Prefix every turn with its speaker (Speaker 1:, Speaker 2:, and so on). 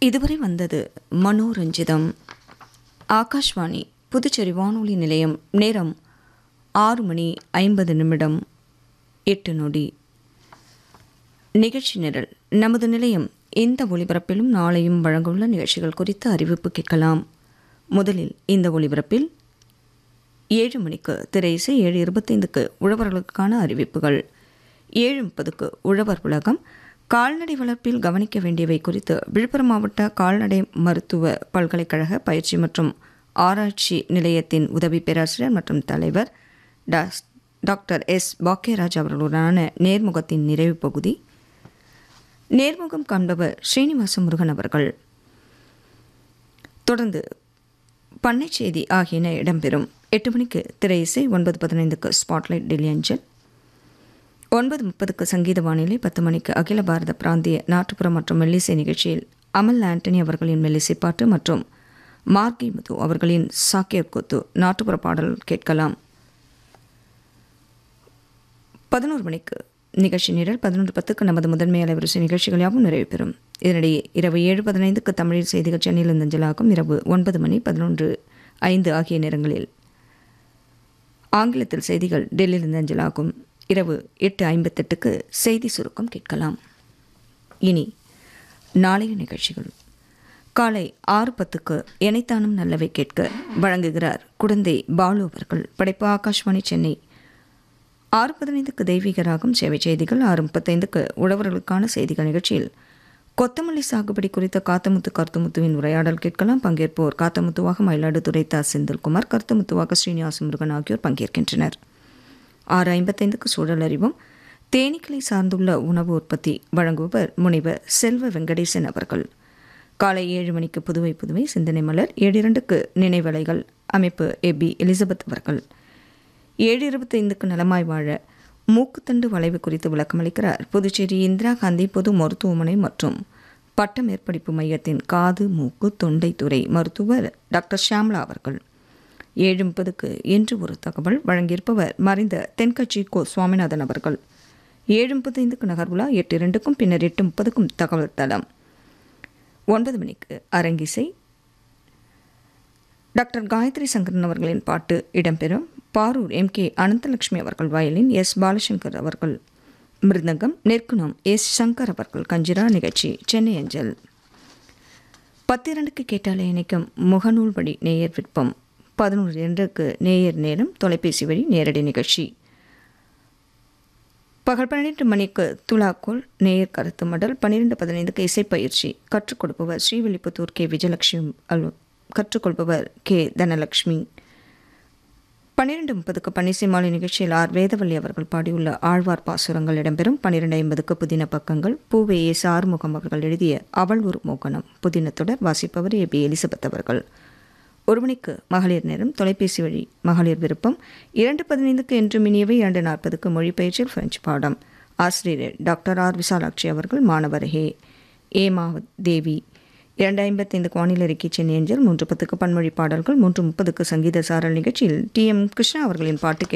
Speaker 1: இதுவரை வந்தது மனோரஞ்சிதம் ஆகாஷ்வாணி புதுச்சேரி வானொலி நிலையம் நேரம் ஆறு மணி ஐம்பது நிமிடம் எட்டு நொடி நிகழ்ச்சி நிரல் நமது நிலையம் இந்த ஒளிபரப்பிலும் நாளையும் வழங்கவுள்ள நிகழ்ச்சிகள் குறித்த அறிவிப்பு கேட்கலாம் முதலில் இந்த ஒளிபரப்பில் ஏழு மணிக்கு திரை இசை ஏழு இருபத்தைந்துக்கு உழவர்களுக்கான அறிவிப்புகள் ஏழு முப்பதுக்கு உழவர் உலகம் கால்நடை வளர்ப்பில் கவனிக்க வேண்டியவை குறித்து விழுப்புரம் மாவட்ட கால்நடை மருத்துவ பல்கலைக்கழக பயிற்சி மற்றும் ஆராய்ச்சி நிலையத்தின் உதவி பேராசிரியர் மற்றும் தலைவர் டாஸ் டாக்டர் எஸ் பாக்கியராஜ் அவர்களுடனான நேர்முகத்தின் நிறைவு பகுதி நேர்முகம் காண்பவர் ஸ்ரீனிவாச முருகன் அவர்கள் தொடர்ந்து பண்ணை செய்தி ஆகியன இடம்பெறும் எட்டு மணிக்கு திரை இசை ஒன்பது பதினைந்துக்கு ஸ்பாட்லைட் டெல்லி அஞ்சல் ஒன்பது முப்பதுக்கு சங்கீத வானிலை பத்து மணிக்கு அகில பாரத பிராந்திய நாட்டுப்புற மற்றும் மெல்லிசை நிகழ்ச்சியில் அமல் ஆண்டனி அவர்களின் மெல்லிசை பாட்டு மற்றும் மார்கி மது அவர்களின் சாக்கியர் கொத்து நாட்டுப்புற பாடல் கேட்கலாம் பதினோரு மணிக்கு நிகழ்ச்சி நிரல் பதினொன்று பத்துக்கு நமது முதன்மை அலைவரிசை நிகழ்ச்சிகள் யாவும் நிறைவு பெறும் இதனிடையே இரவு ஏழு பதினைந்துக்கு தமிழில் செய்திகள் சென்னையில் நஞ்சலாகும் இரவு ஒன்பது மணி பதினொன்று ஐந்து ஆகிய நேரங்களில் ஆங்கிலத்தில் செய்திகள் டெல்லியில் நஞ்சலாகும் இரவு எட்டு ஐம்பத்தெட்டுக்கு செய்தி சுருக்கம் கேட்கலாம் இனி நாளைய நிகழ்ச்சிகள் காலை ஆறு பத்துக்கு எனைத்தானும் நல்லவை கேட்க வழங்குகிறார் குழந்தை பாலு அவர்கள் படைப்பு ஆகாஷ்வாணி சென்னை ஆறு பதினைந்துக்கு தெய்வீக ராகம் சேவை செய்திகள் ஆறு முப்பத்தைந்துக்கு உழவர்களுக்கான செய்திகள் நிகழ்ச்சியில் கொத்தமல்லி சாகுபடி குறித்த காத்தமுத்து கருத்துமுத்துவின் உரையாடல் கேட்கலாம் பங்கேற்போர் காத்தமுத்துவாக மயிலாடுதுறை தா செந்தில்குமார் கருத்துமுத்துவாக ஸ்ரீனிவாச முருகன் ஆகியோர் பங்கேற்கின்றனர் ஆறு ஐம்பத்தைந்துக்கு சூழல் அறிவும் தேனீக்களை சார்ந்துள்ள உணவு உற்பத்தி வழங்குபவர் முனைவர் செல்வ வெங்கடேசன் அவர்கள் காலை ஏழு மணிக்கு புதுவை புதுவை சிந்தனை மலர் ஏழு இரண்டுக்கு நினைவலைகள் அமைப்பு எபி எலிசபெத் அவர்கள் ஏழு இருபத்தைந்துக்கு நலமாய் வாழ மூக்குத்தண்டு வளைவு குறித்து விளக்கமளிக்கிறார் புதுச்சேரி இந்திரா காந்தி பொது மருத்துவமனை மற்றும் பட்ட மேற்படிப்பு மையத்தின் காது மூக்கு தொண்டை துறை மருத்துவர் டாக்டர் ஷியாம்லா அவர்கள் ஏழு முப்பதுக்கு என்று ஒரு தகவல் வழங்கியிருப்பவர் மறைந்த தென்கட்சி கோ சுவாமிநாதன் அவர்கள் ஏழு முப்பத்தைந்துக்கு நகர்வுலா எட்டு இரண்டுக்கும் பின்னர் எட்டு முப்பதுக்கும் தகவல் தளம் ஒன்பது மணிக்கு அரங்கிசை டாக்டர் காயத்ரி சங்கரன் அவர்களின் பாட்டு இடம்பெறும் பாரூர் எம் கே அனந்தலட்சுமி அவர்கள் வயலின் எஸ் பாலசங்கர் அவர்கள் மிருதங்கம் நெற்குணம் எஸ் சங்கர் அவர்கள் கஞ்சிரா நிகழ்ச்சி சென்னை அஞ்சல் பத்திரண்டுக்கு கேட்டாலே இணைக்கும் முகநூல் வழி நேயர் விருப்பம் பதினொன்று இரண்டுக்கு நேயர் நேரம் தொலைபேசி வழி நேரடி நிகழ்ச்சி பகல் பன்னிரெண்டு மணிக்கு துலாக்கோல் நேயர் கருத்து மடல் பன்னிரெண்டு பதினைந்துக்கு இசைப்பயிற்சி கற்றுக் கொடுப்பவர் ஸ்ரீவில்லிபுத்தூர் கே விஜயலட்சுமி அல் கற்றுக்கொள்பவர் கே தனலட்சுமி பன்னிரெண்டு முப்பதுக்கு பன்னிசைமாலை நிகழ்ச்சியில் ஆர் வேதவல்லி அவர்கள் பாடியுள்ள ஆழ்வார் பாசுரங்கள் இடம்பெறும் பன்னிரெண்டு ஐம்பதுக்கு புதின பக்கங்கள் பூவே எஸ் ஆறுமுகம் அவர்கள் எழுதிய அவள் ஒரு மோகனம் புதின தொடர் வாசிப்பவர் ஏ பி எலிசபெத் அவர்கள் ஒரு மணிக்கு மகளிர் நேரம் தொலைபேசி வழி மகளிர் விருப்பம் இரண்டு பதினைந்துக்கு என்று மினியவை இரண்டு நாற்பதுக்கு மொழிபெயர்ச்சியில் பிரெஞ்சு பாடம் ஆசிரியர் டாக்டர் ஆர் விசாலாட்சி அவர்கள் மாணவர் ஹே ஏமா தேவி இரண்டு ஐம்பத்தைந்துக்கு வானிலை அறிக்கை சென்னை அஞ்சல் மூன்று பத்துக்கு பன்மொழி பாடல்கள் மூன்று முப்பதுக்கு சங்கீத சாரல் நிகழ்ச்சியில் டி எம் கிருஷ்ணா அவர்களின் பாட்டு